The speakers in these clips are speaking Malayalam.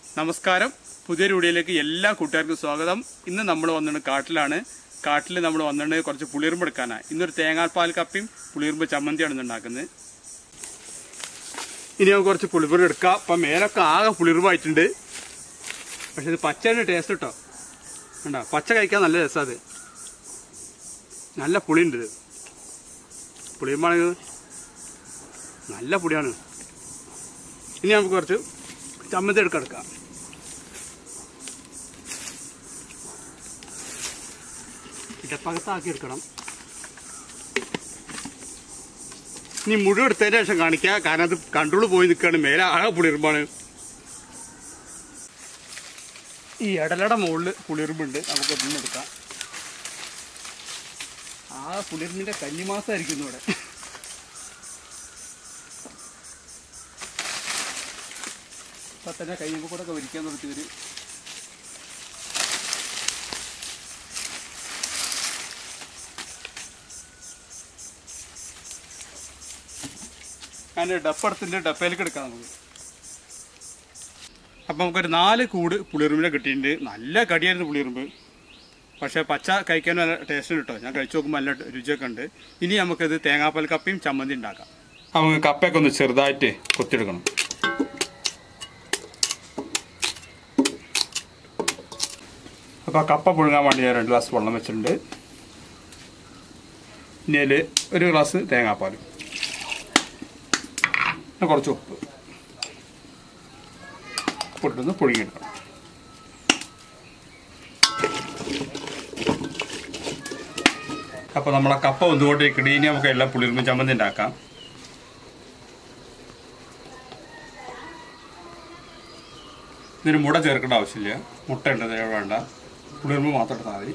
നമസ്കാരം പുതിയൊരു വീഡിയോയിലേക്ക് എല്ലാ കൂട്ടുകാർക്കും സ്വാഗതം ഇന്ന് നമ്മൾ വന്നിട്ട് കാട്ടിലാണ് കാട്ടിൽ നമ്മൾ വന്നിട്ട് കുറച്ച് പുളിയറുമ്പ് എടുക്കാനാണ് ഇന്നൊരു തേങ്ങാപ്പാൽ കപ്പിയും പുളിയറുമ്പ് ചമ്മന്തിയാണ് ഇന്ന് ഉണ്ടാക്കുന്നത് ഇനി നമുക്ക് കുറച്ച് പുളിയറുമ്പ് എടുക്കാം അപ്പം മേലൊക്കെ ആകെ പുളിയറുമ്പായിട്ടുണ്ട് പക്ഷെ ഇത് പച്ചയുടെ ടേസ്റ്റ് കേട്ടോ കണ്ടോ പച്ച കഴിക്കാൻ നല്ല രസമാണ് അത് നല്ല പുളിയുണ്ട് ഇത് പുളിയറുമ്പാണെങ്കിൽ നല്ല പുളിയാണ് ഇനി നമുക്ക് കുറച്ച് ചമ്മന്തി എടുക്കാം എടുക്കാം ഇടപ്പകത്താക്കി എടുക്കണം ഇനി മുഴുവൻ എടുത്തതിന് ശേഷം കാണിക്കുക കാരണം അത് കൺട്രോൾ പോയി നിൽക്കുകയാണ് മേലെ ആകെ പുളിയറുമ്പാണ് ഈ ഇടലയുടെ മുകളിൽ പുളിയറുമ്പുണ്ട് നമുക്ക് ഒന്നും എടുക്കാം ആ പുളിയറുമ്പിന്റെ കന്നിമാസമായിരിക്കും ഇവിടെ ഇപ്പൊ തന്നെ കയ്യുമ്പോ കൂടെ ഒക്കെ വരിക്കാൻ നിർത്തിയവര് ഞാൻ ഡപ്പെടുത്തിന്റെ ഡപ്പയിലേക്ക് എടുക്കാം നമുക്ക് അപ്പം നമുക്കൊരു നാല് കൂട് പുളിയറുമ്പിനെ കിട്ടിയിട്ടുണ്ട് നല്ല കടിയായിരുന്നു പുളിയറുമ്പ് പക്ഷേ പച്ച കഴിക്കാൻ നല്ല ടേസ്റ്റ് കിട്ടോ ഞാൻ കഴിച്ചു നോക്കുമ്പോൾ നല്ല രുചിയൊക്കെ ഉണ്ട് ഇനി നമുക്കിത് തേങ്ങാപ്പാൽ കപ്പയും ചമ്മന്തി ഉണ്ടാക്കാം നമുക്ക് കപ്പയൊക്കെ ഒന്ന് ചെറുതായിട്ട് കൊത്തിയെടുക്കണം അപ്പോൾ കപ്പ പുഴുങ്ങാൻ വേണ്ടി ഞാൻ രണ്ട് ഗ്ലാസ് വെള്ളം വെച്ചിട്ടുണ്ട് ഇനി അതിൽ ഒരു ഗ്ലാസ് തേങ്ങാപ്പാൽ പിന്നെ കുറച്ച് ഉപ്പ് ഉപ്പിട്ടൊന്ന് പുഴുങ്ങിയെടുക്കണം അപ്പോൾ നമ്മളെ കപ്പ ഒന്നുകൊണ്ടിരിക്കണേ ഇനി നമുക്ക് എല്ലാം പുളിർമ്പ് ചമ്മന്തി ഉണ്ടാക്കാം ഇതിന് മുട ചേർക്കേണ്ട ആവശ്യമില്ല മുട്ട ഉണ്ട് വേണ്ട പുളിർമ്പ് മാത്രം എടുത്താൽ മതി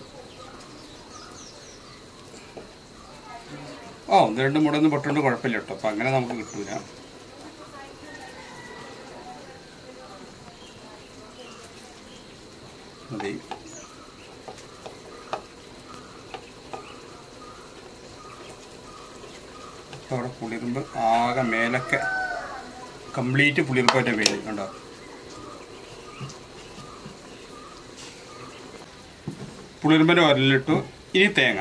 ഓ ഒന്ന് രണ്ട് മുട ഒന്നും പൊട്ടുകൊണ്ട് കുഴപ്പമില്ല കേട്ടോ അപ്പം അങ്ങനെ നമുക്ക് കിട്ടൂല മതി അപ്പോൾ അവിടെ പുളിരുമ്പ് ആകെ മേലൊക്കെ കംപ്ലീറ്റ് പുളിരുമ്പായിട്ട് പേര് കണ്ടോ പുളിരുമ്പൻ്റെ ഒരലിട്ടു ഇനി തേങ്ങ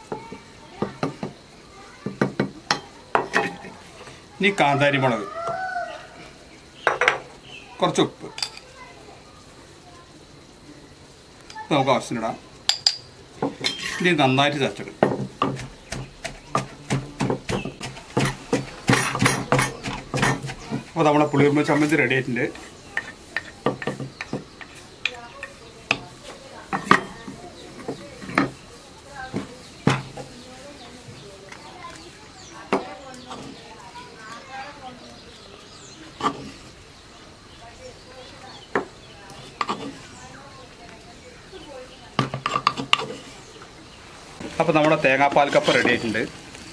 ഇനി കാന്താരി മുളക് കുറച്ച് ഉപ്പ് ഇത് നമുക്ക് ആവശ്യത്തിനിടാം ഇനി നന്നായിട്ട് ചതച്ചെടുക്കും അപ്പോൾ നമ്മളെ പുളിയുമ്പ ചമ്മന്തി റെഡി ആയിട്ടുണ്ട് അപ്പോൾ നമ്മുടെ തേങ്ങാപ്പാൽ കപ്പ് റെഡി ആയിട്ടുണ്ട്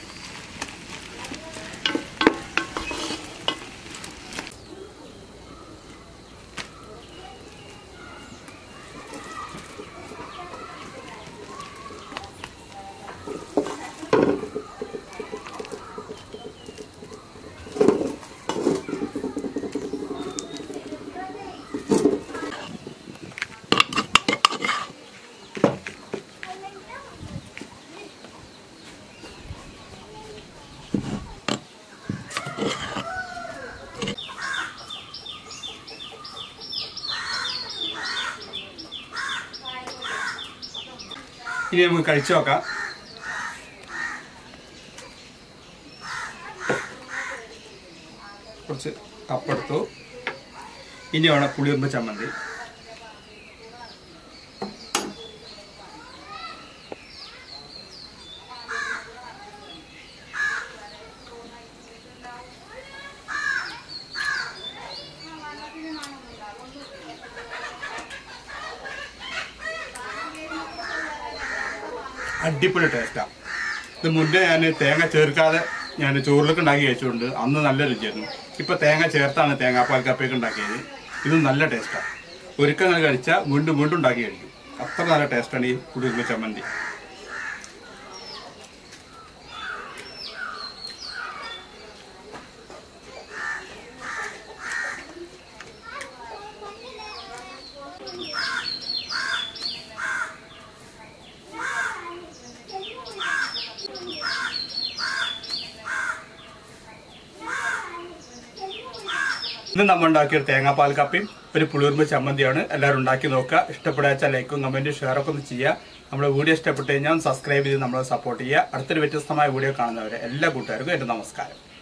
ഇനി നമുക്ക് കഴിച്ചു നോക്കാം കുറച്ച് കപ്പെടുത്തു ഇനി വേണം പുളിയുമ്പ് ചമ്മന്തി അടിപൊളി ടേസ്റ്റാണ് ഇത് മുന്നേ ഞാൻ തേങ്ങ ചേർക്കാതെ ഞാൻ ചോറിലൊക്കെ ഉണ്ടാക്കി കഴിച്ചുകൊണ്ട് അന്ന് നല്ല രുചിയായിരുന്നു ഇപ്പൊ തേങ്ങ ചേർത്താണ് തേങ്ങാപ്പാൽ കപ്പയൊക്കെ ഉണ്ടാക്കിയത് ഇത് നല്ല ടേസ്റ്റാണ് ഒരിക്കൽ അങ്ങനെ കഴിച്ചാൽ വീണ്ടും വീണ്ടും ഉണ്ടാക്കി കഴിക്കും അത്ര നല്ല ടേസ്റ്റാണ് ഈ കുടിരുമ്പ ചമ്മന്തി ഇന്ന് നമ്മൾ ഉണ്ടാക്കിയ ഒരു തേങ്ങാപ്പാൽ കപ്പയും ഒരു പുളിയുറുമ്പ് ചമ്മന്തിയാണ് എല്ലാവരും ഉണ്ടാക്കി നോക്കുക ഇഷ്ടപ്പെടാച്ചാൽ ലൈക്കും കമന്റും ഷെയറൊക്കെ ഒന്ന് ചെയ്യുക നമ്മുടെ വീഡിയോ ഇഷ്ടപ്പെട്ട് കഴിഞ്ഞാൽ സബ്സ്ക്രൈബ് ചെയ്ത് നമ്മളെ സപ്പോർട്ട് ചെയ്യുക അടുത്തൊരു വ്യത്യസ്തമായ വീഡിയോ കാണുന്നവരെ എല്ലാ കൂട്ടുകാർക്കും എൻ്റെ നമസ്കാരം